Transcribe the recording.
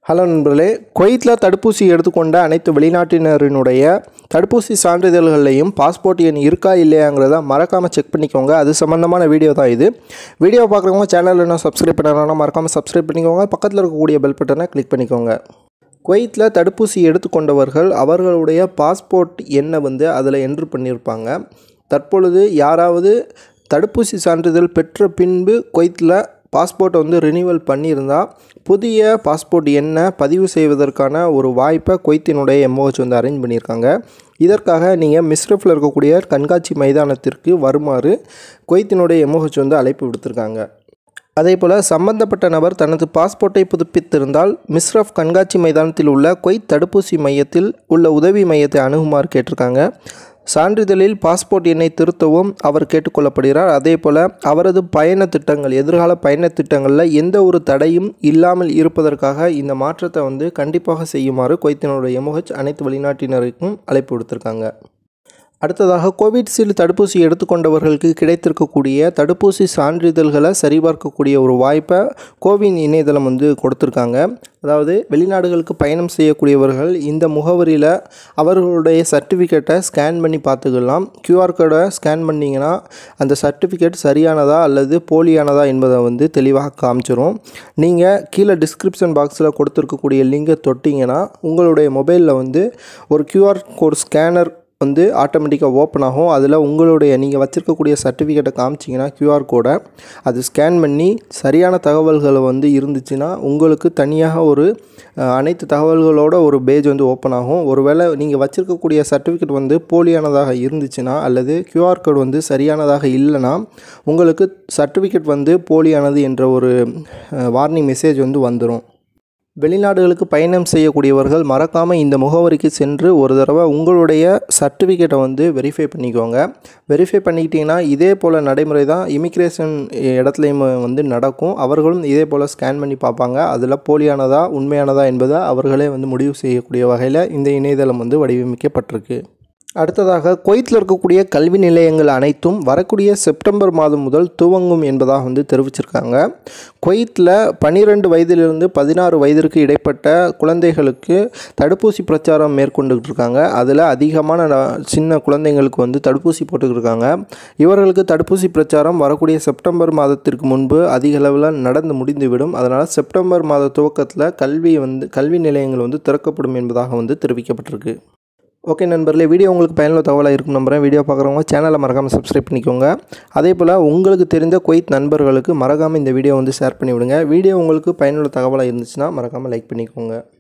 hello நண்பர்களே குவைத்தில் தடுப்பூசி எடுத்துக்கொண்ட அனைத்து வெளிநாட்டினரினுடைய தடுப்பூசி சான்றிதழ்களையும் பாஸ்போர்ட் எண் இருக்கா இல்லையாங்கிறத மறக்காமல் செக் பண்ணிக்கோங்க அது சம்மந்தமான வீடியோ தான் இது வீடியோ பார்க்குறவங்க சேனலில் இன்னும் சப்ஸ்கிரைப் பண்ணலன்னா மறக்காமல் சப்ஸ்கிரைப் பண்ணிக்கோங்க பக்கத்தில் இருக்கக்கூடிய பெல் பட்டனை கிளிக் பண்ணிக்கோங்க குவைத்தில் தடுப்பூசி எடுத்துக்கொண்டவர்கள் அவர்களுடைய பாஸ்போர்ட் எண்ணை வந்து அதில் என்ட்ரு பண்ணியிருப்பாங்க தற்பொழுது யாராவது தடுப்பூசி சான்றிதழ் பெற்ற பின்பு குவைத்தில் பாஸ்போர்ட்டை வந்து ரினிவல் பண்ணியிருந்தால் புதிய பாஸ்போர்ட் எண்ணை பதிவு செய்வதற்கான ஒரு வாய்ப்பை குவைத்தினுடைய எம்ஓஹெச் வந்து அரேஞ்ச் பண்ணியிருக்காங்க இதற்காக நீங்கள் மிஸ்ரஃபில் இருக்கக்கூடிய கண்காட்சி மைதானத்திற்கு வருமாறு குவைத்தினுடைய எம்ஓஹெச் வந்து அழைப்பு விடுத்திருக்காங்க அதே போல் சம்பந்தப்பட்ட நபர் தனது பாஸ்போர்ட்டை புதுப்பித்திருந்தால் மிஸ்ரஃப் கண்காட்சி மைதானத்தில் உள்ள குவைத் தடுப்பூசி மையத்தில் உள்ள உதவி மையத்தை அணுகுமாறு கேட்டிருக்காங்க சான்றிதழில் பாஸ்போர்ட் எண்ணை திருத்தவும் அவர் கேட்டுக்கொள்ளப்படுகிறார் அதே போல் அவரது பயண திட்டங்கள் எதிர்கால பயண திட்டங்களில் எந்த ஒரு தடையும் இல்லாமல் இருப்பதற்காக இந்த மாற்றத்தை வந்து கண்டிப்பாக செய்யுமாறு குவைத்தினுடைய எம்ஓஹெச் அனைத்து வெளிநாட்டினருக்கும் அழைப்பு விடுத்திருக்காங்க அடுத்ததாக கோவிட்ஷீல்டு தடுப்பூசி எடுத்துக்கொண்டவர்களுக்கு கிடைத்திருக்கக்கூடிய தடுப்பூசி சான்றிதழ்களை சரிபார்க்கக்கூடிய ஒரு வாய்ப்பை கோவின் இணையதளம் வந்து கொடுத்துருக்காங்க அதாவது வெளிநாடுகளுக்கு பயணம் செய்யக்கூடியவர்கள் இந்த முகவரியில் அவர்களுடைய சர்டிஃபிகேட்டை ஸ்கேன் பண்ணி பார்த்துக்கலாம் கியூஆர் கோடை ஸ்கேன் பண்ணிங்கன்னா அந்த சர்டிஃபிகேட் சரியானதா அல்லது போலியானதா என்பதை வந்து தெளிவாக காமிச்சிரும் நீங்கள் கீழே டிஸ்கிரிப்ஷன் பாக்ஸில் கொடுத்துருக்கக்கூடிய லிங்கை தொட்டிங்கன்னா உங்களுடைய மொபைலில் வந்து ஒரு கியூஆர் கோட் ஸ்கேனர் வந்து ஆட்டோமேட்டிக்காக ஓப்பன் ஆகும் அதில் உங்களுடைய நீங்கள் வச்சுருக்கக்கூடிய சர்டிஃபிகேட்டை காமிச்சிங்கன்னா கியூஆர் கோடை அது ஸ்கேன் பண்ணி சரியான தகவல்கள் வந்து இருந்துச்சுன்னா உங்களுக்கு தனியாக ஒரு அஹ், அனைத்து தகவல்களோட ஒரு பேஜ் வந்து ஓப்பன் ஆகும் ஒருவேளை நீங்கள் வச்சுருக்கக்கூடிய சர்டிஃபிகேட் வந்து போலியானதாக இருந்துச்சுன்னா அல்லது கியூஆர் கோட் வந்து சரியானதாக இல்லைன்னா உங்களுக்கு சர்டிஃபிகேட் வந்து போலியானது என்ற ஒரு வார்னிங் மெசேஜ் வந்து வந்துடும் வெளிநாடுகளுக்கு பயணம் செய்யக்கூடியவர்கள் மறக்காமல் இந்த முகவரிக்கு சென்று ஒரு தடவை உங்களுடைய சர்டிஃபிகேட்டை வந்து வெரிஃபை பண்ணிக்கோங்க வெரிஃபை பண்ணிக்கிட்டிங்கன்னா இதே போல் நடைமுறை தான் இமிக்ரேஷன் இடத்துலையும் வந்து நடக்கும் அவர்களும் இதே போல் ஸ்கேன் பண்ணி பார்ப்பாங்க அதில் போலியானதா உண்மையானதா என்பதை அவர்களே வந்து முடிவு செய்யக்கூடிய வகையில் இந்த இணையதளம் வந்து வடிவமைக்கப்பட்டிருக்கு அடுத்ததாக குவைத்தில் இருக்கக்கூடிய கல்வி நிலையங்கள் அனைத்தும் வரக்கூடிய செப்டம்பர் மாதம் முதல் துவங்கும் என்பதாக வந்து தெரிவிச்சிருக்காங்க குவைத்தில் பன்னிரெண்டு வயதிலிருந்து பதினாறு வயதிற்கு இடைப்பட்ட குழந்தைகளுக்கு தடுப்பூசி பிரச்சாரம் மேற்கொண்டுகிட்டு இருக்காங்க அதில் அதிகமான ந- சின்ன குழந்தைங்களுக்கு வந்து தடுப்பூசி போட்டுக்கிட்டு இருக்காங்க இவர்களுக்கு தடுப்பூசி பிரச்சாரம் வரக்கூடிய செப்டம்பர் மாதத்திற்கு முன்பு அதிக அளவில் நடந்து முடிந்துவிடும் அதனால் செப்டம்பர் மாத துவக்கத்தில் கல்வி வந்து கல்வி நிலையங்கள் வந்து திறக்கப்படும் என்பதாக வந்து தெரிவிக்கப்பட்டிருக்கு ஓகே நண்பர்களே வீடியோ உங்களுக்கு பயனுள்ள தகவலாக இருக்கும் நம்புறேன் வீடியோ பார்க்குறவங்க சேனலை மறக்காமல் சப்ஸ்கிரைப் பண்ணிக்கோங்க அதே போல் உங்களுக்கு தெரிந்த குவைத் நண்பர்களுக்கு மறக்காமல் இந்த வீடியோ வந்து ஷேர் பண்ணி விடுங்க வீடியோ உங்களுக்கு பயனுள்ள தகவலாக இருந்துச்சுன்னா மறக்காமல் லைக் பண்ணிக்கோங்க